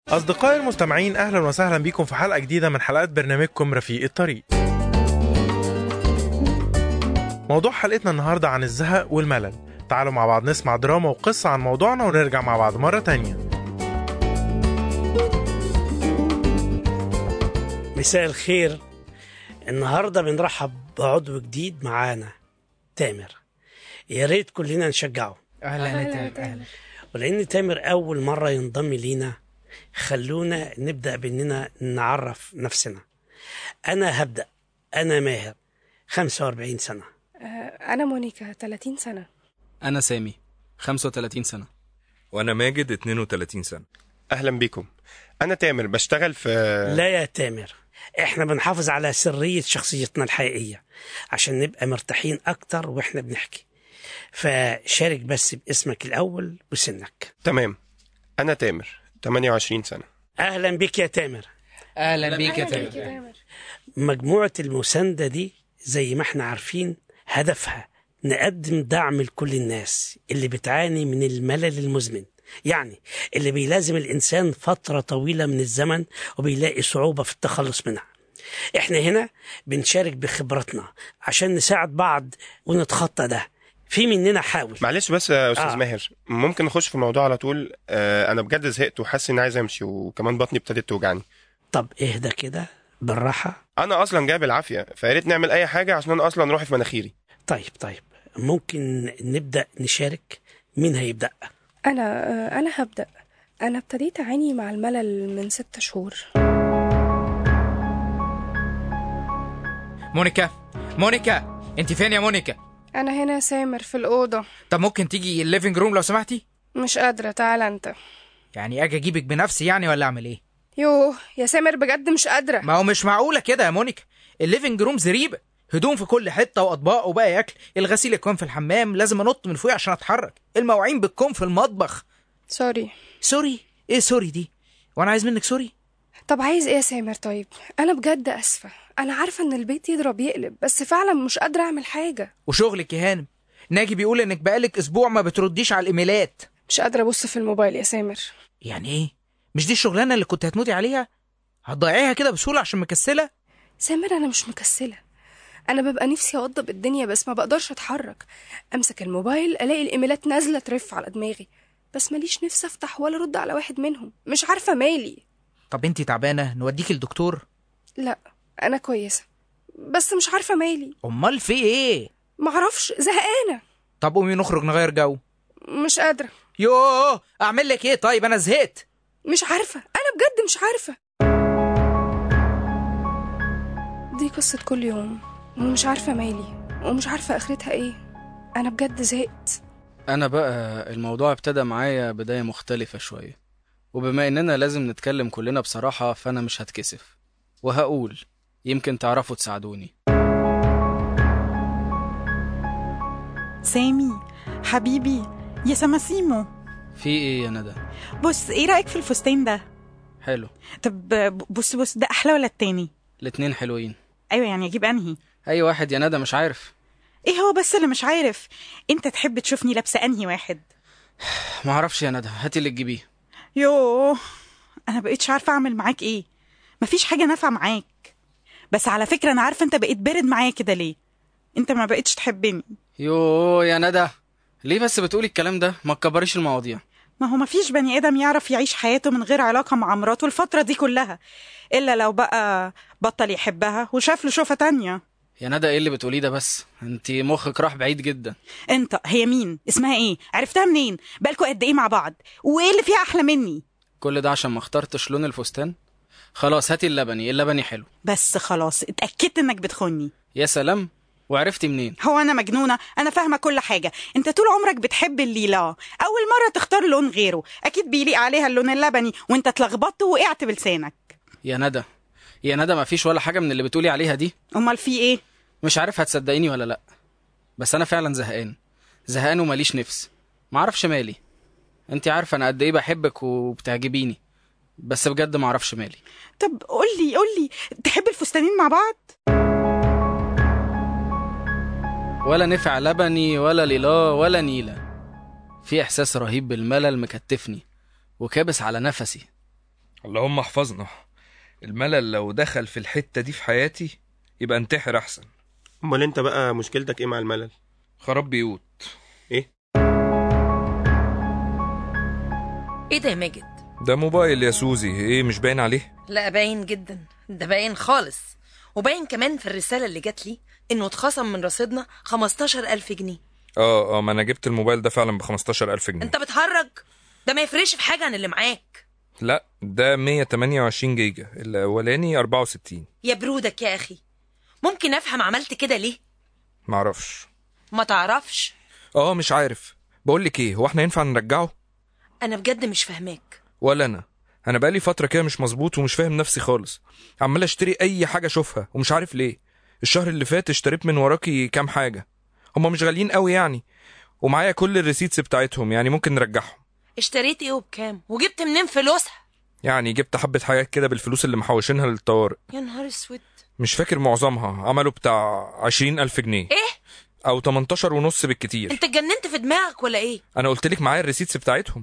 أصدقائي المستمعين أهلا وسهلا بكم في حلقة جديدة من حلقات برنامجكم رفيق الطريق موضوع حلقتنا النهاردة عن الزهق والملل تعالوا مع بعض نسمع دراما وقصة عن موضوعنا ونرجع مع بعض مرة تانية مساء الخير النهارده بنرحب بعضو جديد معانا تامر يا ريت كلنا نشجعه اهلا يا تامر اهلا ولان تامر اول مره ينضم لينا خلونا نبدا باننا نعرف نفسنا انا هبدا انا ماهر 45 سنه أنا مونيكا 30 سنة أنا سامي 35 سنة وانا ماجد 32 سنه اهلا بيكم انا تامر بشتغل في لا يا تامر احنا بنحافظ على سريه شخصيتنا الحقيقيه عشان نبقى مرتاحين اكتر واحنا بنحكي فشارك بس باسمك الاول وسنك تمام انا تامر 28 سنه اهلا بك يا تامر اهلا بيك يا أهلا بيك يا تامر تامر مجموعة المساندة دي زي ما احنا عارفين هدفها نقدم دعم لكل الناس اللي بتعاني من الملل المزمن يعني اللي بيلازم الإنسان فترة طويلة من الزمن وبيلاقي صعوبة في التخلص منها احنا هنا بنشارك بخبراتنا عشان نساعد بعض ونتخطى ده في مننا حاول معلش بس يا استاذ آه. آه. ماهر ممكن نخش في الموضوع على طول آه انا بجد زهقت وحاسس اني عايز امشي وكمان بطني ابتدت توجعني طب اهدى كده بالراحة انا اصلا جاي بالعافيه فيا ريت نعمل اي حاجه عشان انا اصلا روحي في مناخيري طيب طيب ممكن نبدأ نشارك مين هيبدأ أنا آه، أنا هبدأ أنا ابتديت أعاني مع الملل من ست شهور مونيكا مونيكا انت فين يا مونيكا أنا هنا سامر في الأوضة طب ممكن تيجي الليفنج روم لو سمحتي مش قادرة تعال أنت يعني اجي اجيبك بنفسي يعني ولا اعمل ايه يوه يا سامر بجد مش قادرة ما هو مش معقوله كده يا مونيكا الليفنج روم زريبه هدوم في كل حته واطباق وباقي اكل الغسيل يكون في الحمام لازم انط من فوق عشان اتحرك المواعين بتكون في المطبخ سوري سوري ايه سوري دي وانا عايز منك سوري طب عايز إيه يا سامر طيب أنا بجد أسفة أنا عارفة إن البيت يضرب يقلب بس فعلا مش قادرة أعمل حاجة وشغلك يا هانم ناجي بيقول انك بقالك اسبوع ما بترديش على الايميلات مش قادرة أبص في الموبايل يا سامر يعني ايه مش دي الشغلانه اللي كنت هتموتي عليها هتضيعيها كده بسهوله عشان مكسله سامر أنا مش مكسلة أنا ببقى نفسي أوضب الدنيا بس ما بقدرش أتحرك أمسك الموبايل ألاقي الإيميلات نازلة ترف على دماغي بس ماليش نفسي أفتح ولا أرد على واحد منهم مش عارفة مالي طب انتي تعبانه نوديكي الدكتور لا أنا كويسة بس مش عارفة مالي امال في ايه معرفش زهقانة طب قومي نخرج نغير جو مش قادرة يوه اعمل لك ايه طيب انا زهقت مش عارفة أنا بجد مش عارفة دي قصة كل يوم ومش عارفة مالي ومش عارفة آخرتها إيه أنا بجد زهقت أنا بقى الموضوع ابتدى معايا بداية مختلفة شوية وبما إننا لازم نتكلم كلنا بصراحة فأنا مش هتكسف وهقول يمكن تعرفوا تساعدوني سامي حبيبي يا سماسيمو في إيه يا ندى بص ايه رأيك في الفستان ده حلو طب بص بص ده احلى ولا التاني الاتنين حلوين ايوه يعني اجيب انهي أي واحد يا ندى مش عارف ايه هو بس اللي مش عارف انت تحب تشوفني لابسه انهي واحد معرفش يا ندى هاتي اللي تجيبيه يوه انا بقيتش عارفه اعمل معاك ايه مفيش حاجه نافعه معاك بس على فكره انا عارفه انت بقيت بارد معايا كده ليه انت ما بقيتش تحبني يوه يا ندى ليه بس بتقولي الكلام ده ما تكبريش المواضيع ما هو مفيش بني ادم يعرف يعيش حياته من غير علاقه مع مراته الفتره دي كلها الا لو بقى بطل يحبها وشاف له شوفه تانية يا ندى ايه اللي بتقوليه ده بس انت مخك راح بعيد جدا انت هي مين اسمها ايه عرفتها منين بقالكوا قد ايه مع بعض وايه اللي فيها احلى مني كل ده عشان ما اخترتش لون الفستان خلاص هاتي اللبني اللبني حلو بس خلاص اتاكدت انك بتخوني يا سلام وعرفتي منين هو انا مجنونه انا فاهمه كل حاجه انت طول عمرك بتحب الليلا اول مره تختار لون غيره اكيد بيليق عليها اللون اللبني وانت اتلخبطت ووقعت بلسانك يا ندى يا ندى ما فيش ولا حاجه من اللي بتقولي عليها دي امال في ايه مش عارف هتصدقيني ولا لا بس انا فعلا زهقان زهقان وماليش نفس معرفش مالي انت عارفه انا قد ايه بحبك وبتعجبيني بس بجد معرفش مالي طب قولي قولي تحب الفستانين مع بعض ولا نفع لبني ولا ليلا ولا نيلة في إحساس رهيب بالملل مكتفني وكابس على نفسي اللهم احفظنا الملل لو دخل في الحتة دي في حياتي يبقى انتحر أحسن امال انت بقى مشكلتك ايه مع الملل خراب بيوت ايه ايه ده يا ماجد ده موبايل يا سوزي ايه مش باين عليه لا باين جدا ده باين خالص وباين كمان في الرسالة اللي جات لي انه اتخصم من رصيدنا 15000 جنيه اه اه ما انا جبت الموبايل ده فعلا ب 15000 جنيه انت بتهرج ده ما يفرقش في حاجة عن اللي معاك لا ده 128 جيجا الاولاني 64 يا برودك يا اخي ممكن افهم عملت كده ليه معرفش ما تعرفش اه مش عارف بقول لك ايه هو احنا ينفع نرجعه انا بجد مش فاهماك ولا انا انا بقالي فتره كده مش مظبوط ومش فاهم نفسي خالص عمال اشتري اي حاجه اشوفها ومش عارف ليه الشهر اللي فات اشتريت من وراكي كام حاجه هما مش غاليين قوي يعني ومعايا كل الريسيتس بتاعتهم يعني ممكن نرجعهم اشتريت ايه وبكام وجبت منين فلوسها يعني جبت حبه حاجات كده بالفلوس اللي محوشينها للطوارئ يا نهار اسود مش فاكر معظمها عملوا بتاع عشرين ألف جنيه ايه أو 18 ونص بالكتير انت اتجننت في دماغك ولا ايه أنا قلت لك معايا الريسيتس بتاعتهم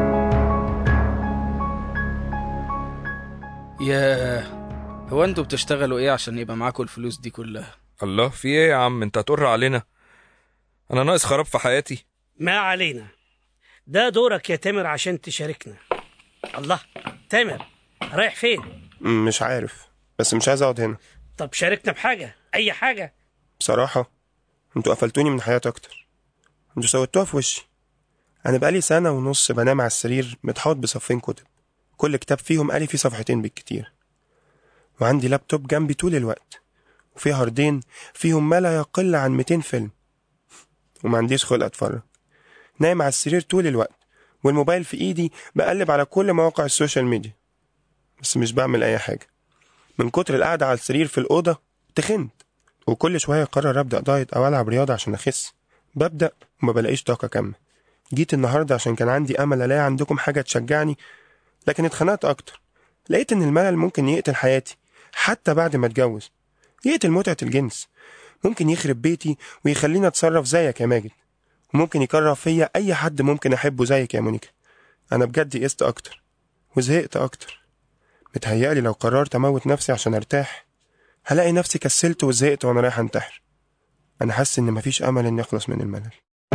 ياه هو انتوا بتشتغلوا ايه عشان يبقى معاكم الفلوس دي كلها الله في ايه يا عم انت هتقر علينا انا ناقص خراب في حياتي ما علينا ده دورك يا تامر عشان تشاركنا الله تامر رايح فين م- مش عارف بس مش عايز اقعد هنا طب شاركنا بحاجة أي حاجة بصراحة انتوا قفلتوني من حياتي اكتر انتوا سويتوها في وشي انا بقالي سنة ونص بنام على السرير متحوط بصفين كتب كل كتاب فيهم قالي فيه صفحتين بالكتير وعندي لابتوب جنبي طول الوقت وفي هاردين فيهم ما لا يقل عن 200 فيلم وما عنديش خلق اتفرج نايم على السرير طول الوقت والموبايل في ايدي بقلب على كل مواقع السوشيال ميديا بس مش بعمل اي حاجة من كتر القعدة على السرير في الأوضة تخنت وكل شوية أقرر أبدأ دايت أو ألعب رياضة عشان أخس ببدأ وما بلاقيش طاقة كاملة جيت النهاردة عشان كان عندي أمل ألاقي عندكم حاجة تشجعني لكن اتخنقت أكتر لقيت إن الملل ممكن يقتل حياتي حتى بعد ما أتجوز يقتل متعة الجنس ممكن يخرب بيتي ويخليني أتصرف زيك يا ماجد وممكن يكره فيا أي حد ممكن أحبه زيك يا مونيكا أنا بجد يئست أكتر وزهقت أكتر متهيألي لو قررت أموت نفسي عشان أرتاح هلاقي نفسي كسلت وزهقت وأنا رايح أنتحر أنا حاسس إن مفيش أمل إني أخلص من الملل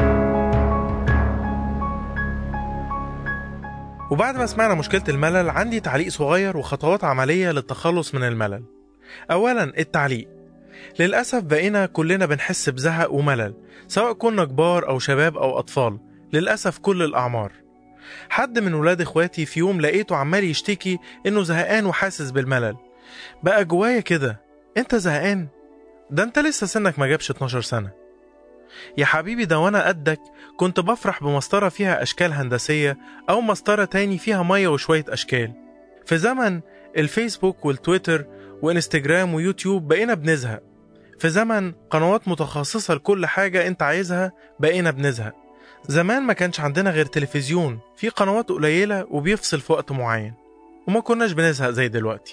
وبعد ما سمعنا مشكلة الملل عندي تعليق صغير وخطوات عملية للتخلص من الملل أولا التعليق للأسف بقينا كلنا بنحس بزهق وملل سواء كنا كبار أو شباب أو أطفال للأسف كل الأعمار حد من ولاد إخواتي في يوم لقيته عمال يشتكي إنه زهقان وحاسس بالملل بقى جوايا كده أنت زهقان؟ ده أنت لسه سنك ما جابش 12 سنة يا حبيبي ده وانا قدك كنت بفرح بمسطرة فيها أشكال هندسية أو مسطرة تاني فيها مية وشوية أشكال في زمن الفيسبوك والتويتر وإنستجرام ويوتيوب بقينا بنزهق في زمن قنوات متخصصة لكل حاجة أنت عايزها بقينا بنزهق زمان ما كانش عندنا غير تلفزيون في قنوات قليلة وبيفصل في وقت معين وما كناش بنزهق زي دلوقتي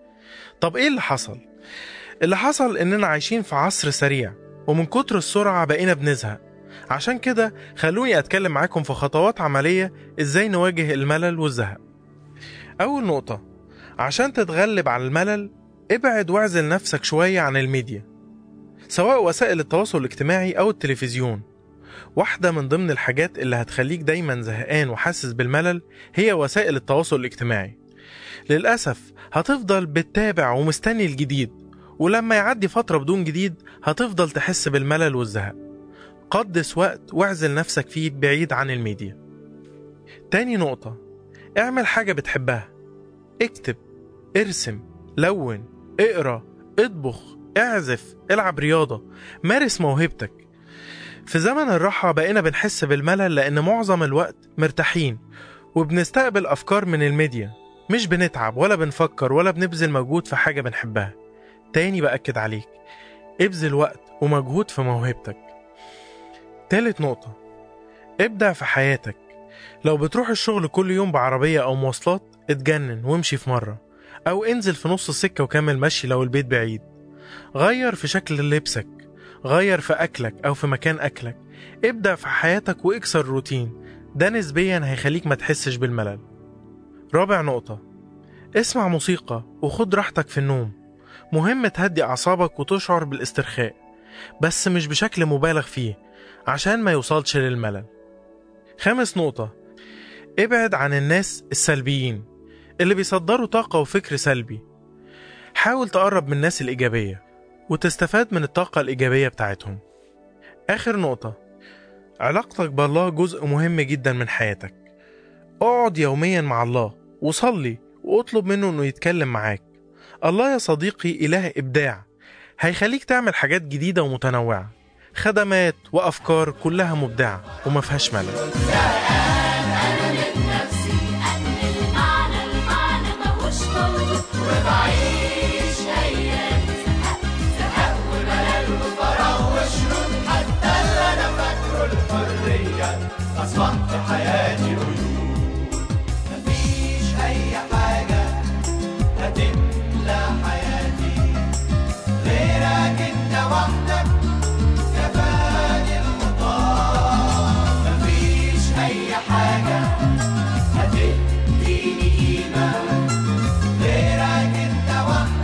طب إيه اللي حصل؟ اللي حصل إننا عايشين في عصر سريع ومن كتر السرعة بقينا بنزهق عشان كده خلوني أتكلم معاكم في خطوات عملية إزاي نواجه الملل والزهق أول نقطة عشان تتغلب على الملل ابعد واعزل نفسك شوية عن الميديا سواء وسائل التواصل الاجتماعي أو التلفزيون واحدة من ضمن الحاجات اللي هتخليك دايما زهقان وحاسس بالملل هي وسائل التواصل الاجتماعي للأسف هتفضل بتتابع ومستني الجديد ولما يعدي فترة بدون جديد هتفضل تحس بالملل والزهق قدس وقت واعزل نفسك فيه بعيد عن الميديا تاني نقطة اعمل حاجة بتحبها اكتب ارسم لون اقرا اطبخ اعزف العب رياضة مارس موهبتك في زمن الراحة بقينا بنحس بالملل لأن معظم الوقت مرتاحين وبنستقبل أفكار من الميديا مش بنتعب ولا بنفكر ولا بنبذل مجهود في حاجة بنحبها تاني بأكد عليك ابذل وقت ومجهود في موهبتك تالت نقطة ابدع في حياتك لو بتروح الشغل كل يوم بعربية أو مواصلات اتجنن وامشي في مرة أو انزل في نص السكة وكمل مشي لو البيت بعيد غير في شكل لبسك غير في أكلك أو في مكان أكلك ابدع في حياتك واكسر الروتين ده نسبيا هيخليك ما تحسش بالملل رابع نقطة اسمع موسيقى وخد راحتك في النوم مهم تهدي أعصابك وتشعر بالاسترخاء بس مش بشكل مبالغ فيه عشان ما يوصلش للملل خامس نقطة ابعد عن الناس السلبيين اللي بيصدروا طاقة وفكر سلبي حاول تقرب من الناس الإيجابية وتستفاد من الطاقة الإيجابية بتاعتهم آخر نقطة علاقتك بالله جزء مهم جدا من حياتك اقعد يوميا مع الله وصلي واطلب منه انه يتكلم معاك الله يا صديقي إله إبداع هيخليك تعمل حاجات جديدة ومتنوعة خدمات وأفكار كلها مبدعة وما فيهاش ملل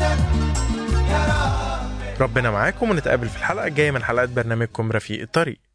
ربنا معاكم ونتقابل في الحلقة الجاية من حلقات برنامجكم رفيق الطريق